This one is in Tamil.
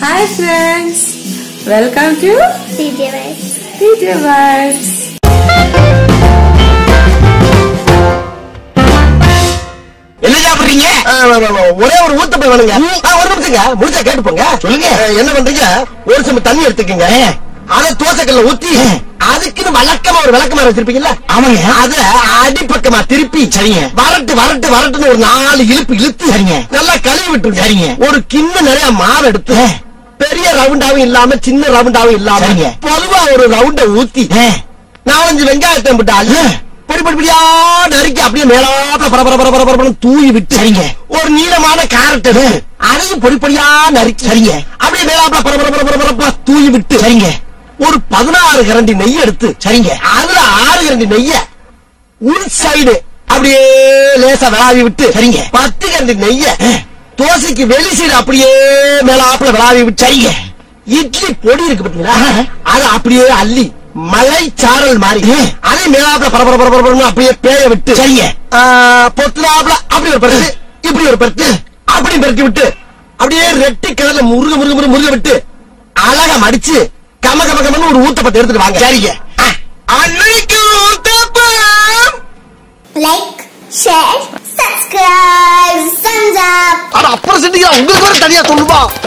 Hi friends, welcome to DJ Vibes. DJ Vibes. என்ன சாப்பிடுறீங்க ஒரே ஒரு ஊத்தப்பை வேணுங்க ஆ, ஒரு நிமிஷங்க முடிச்சா கேட்டு போங்க சொல்லுங்க. அஹ், என்ன பண்றீங்க ஒரு சம தண்ணி எடுத்துக்கங்க அத தோசைக்கல்ல ஊத்தி அதுக்குன்னு வழக்கமா ஒரு விளக்கமா வச்சிருப்பீங்கல்ல ஆமாங்க. அத அடிப்பக்கமா திருப்பி சரிங்க. வரட்டு வரட்டு வரட்டுன்னு ஒரு நாலு இழுப்பு இழுத்து சரிங்க. நல்லா கழுவி விட்டுருங்க சரிங்க. ஒரு கிண்ண நிறைய மாவு எடுத்து ஆ. பெரிய ரவுண்டாவும் இல்லாம சின்ன ரவுண்டாவும் இல்லாம சரிங்க. பொதுவா ஒரு ரவுண்ட ஊத்தி நாலஞ்சு வெங்காயத்தை விட்டு அள்ளி ஆ. பொடி பொடி பொடியா நறுக்கி அப்படியே மேலாப்ப பர பர பர பர பரபரன்னு தூவி விட்டு சரிங்க. ஒரு நீளமான கேரட் எடுத்து அதையும் பொடி பொடியா நறுக்கி சரிங்க. அப்படியே மேலாப்ப பர பர பர பர பரப்பா தூவி விட்டு சரிங்க ஒரு பதினாறு கரண்டி நெய் எடுத்து சரிங்க. அதுல ஆறு கரண்டி நெய்ய உள் சைடு அப்படியே லேசா விளாவி விட்டு சரிங்க. பத்து கரண்டி நெய்ய தோசைக்கு வெளி சைடு அப்படியே மேலாப்புல விளாவி விட்டு சரிங்க இட்லி பொடி இருக்கு பாத்தீங்களா ஆஹா. அத அப்படியே அள்ளி மலை சாரல் மாதிரி ஆ. அதே மேலாப்புல பரபர பரபர பரபரன்னு அப்படியே பேய விட்டு சரிங்க. ஆ, பொத்துலாப்புல அப்படி ஒரு பருத்து இப்படி ஒரு பருத்து அப்படி பருத்தி விட்டு அப்படியே ரெட்டி கிணறுல முருக முருக முருக முருக விட்டு அழகா மடிச்சு கம கம கமன்னு ஒரு ஊத்தப்பத்தை எடுத்துட்டு வாங்க சரிங்க. ஆ. அன்னைக்கு uttapam Like, share, subscribe, thumbs up. அட அப்புறம் செஞ்சீங்க உங்களுக்கு வேற தனியா சொல்லுவா